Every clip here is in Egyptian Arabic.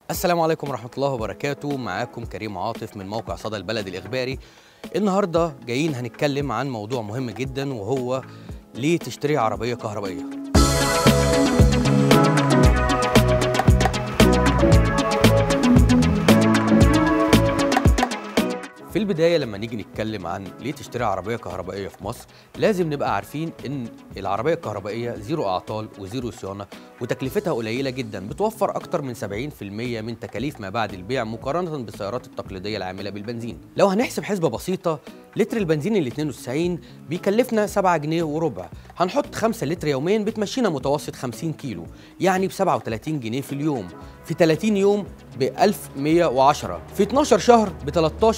السلام عليكم ورحمة الله وبركاته معاكم كريم عاطف من موقع صدى البلد الإخباري النهاردة جايين هنتكلم عن موضوع مهم جدا وهو ليه تشتري عربية كهربائية في البداية لما نيجي نتكلم عن ليه تشتري عربية كهربائية في مصر لازم نبقى عارفين إن العربية الكهربائية زيرو أعطال وزيرو صيانة وتكلفتها قليلة جدا بتوفر أكتر من 70% من تكاليف ما بعد البيع مقارنة بالسيارات التقليدية العاملة بالبنزين لو هنحسب حسبة بسيطة لتر البنزين ال 92 بيكلفنا 7 جنيه وربع هنحط 5 لتر يوميا بتمشينا متوسط 50 كيلو يعني ب 37 جنيه في اليوم في 30 يوم ب 1110 في 12 شهر ب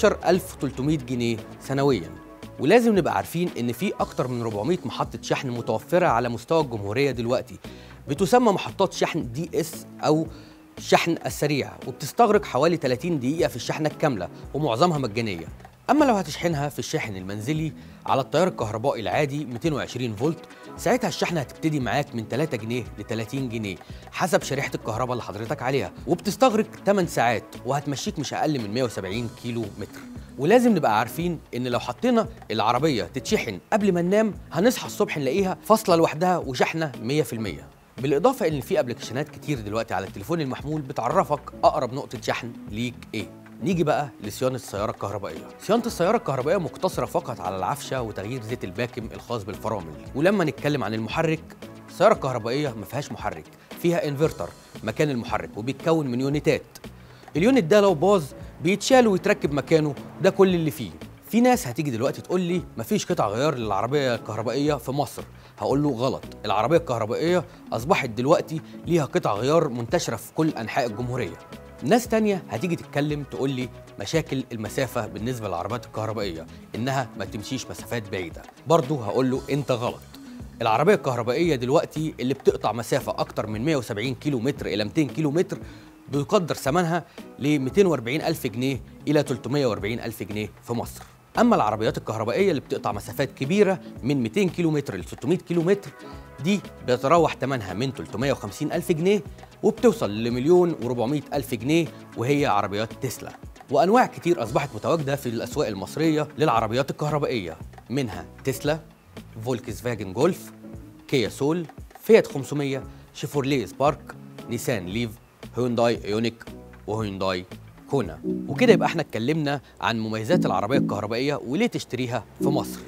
13300 جنيه سنويا ولازم نبقى عارفين ان في اكتر من 400 محطه شحن متوفره على مستوى الجمهوريه دلوقتي بتسمى محطات شحن دي اس او الشحن السريع وبتستغرق حوالي 30 دقيقه في الشحنه الكامله ومعظمها مجانيه اما لو هتشحنها في الشاحن المنزلي على التيار الكهربائي العادي 220 فولت ساعتها الشحنه هتبتدي معاك من 3 جنيه ل 30 جنيه حسب شريحه الكهرباء اللي حضرتك عليها وبتستغرق 8 ساعات وهتمشيك مش اقل من 170 كيلو متر ولازم نبقى عارفين ان لو حطينا العربيه تتشحن قبل ما ننام هنصحى الصبح نلاقيها فاصله لوحدها وشحنه 100% بالاضافه ان في ابلكيشنات كتير دلوقتي على التليفون المحمول بتعرفك اقرب نقطه شحن ليك ايه نيجي بقى لصيانه السياره الكهربائيه صيانه السياره الكهربائيه مقتصره فقط على العفشه وتغيير زيت الباكم الخاص بالفرامل ولما نتكلم عن المحرك السياره الكهربائيه ما فيهاش محرك فيها انفرتر مكان المحرك وبيتكون من يونتات اليونت ده لو باظ بيتشال ويتركب مكانه ده كل اللي فيه في ناس هتيجي دلوقتي تقول لي مفيش قطع غيار للعربيه الكهربائيه في مصر هقول له غلط العربيه الكهربائيه اصبحت دلوقتي ليها قطع غيار منتشره في كل انحاء الجمهوريه ناس تانية هتيجي تتكلم تقول لي مشاكل المسافة بالنسبة للعربيات الكهربائية إنها ما تمشيش مسافات بعيدة برضه هقول له أنت غلط العربية الكهربائية دلوقتي اللي بتقطع مسافة أكتر من 170 كيلو متر إلى 200 كيلو متر بيقدر ثمنها ل 240 ألف جنيه إلى 340 ألف جنيه في مصر أما العربيات الكهربائية اللي بتقطع مسافات كبيرة من 200 كيلو متر ل 600 كيلو متر دي بيتراوح ثمنها من 350 ألف جنيه وبتوصل لمليون و400 ألف جنيه وهي عربيات تسلا وأنواع كتير أصبحت متواجدة في الأسواق المصرية للعربيات الكهربائية منها تسلا فولكس فاجن جولف كيا سول فيات 500 شيفورليه سبارك نيسان ليف هيونداي ايونيك وهيونداي كونا وكده يبقى احنا اتكلمنا عن مميزات العربيه الكهربائيه وليه تشتريها في مصر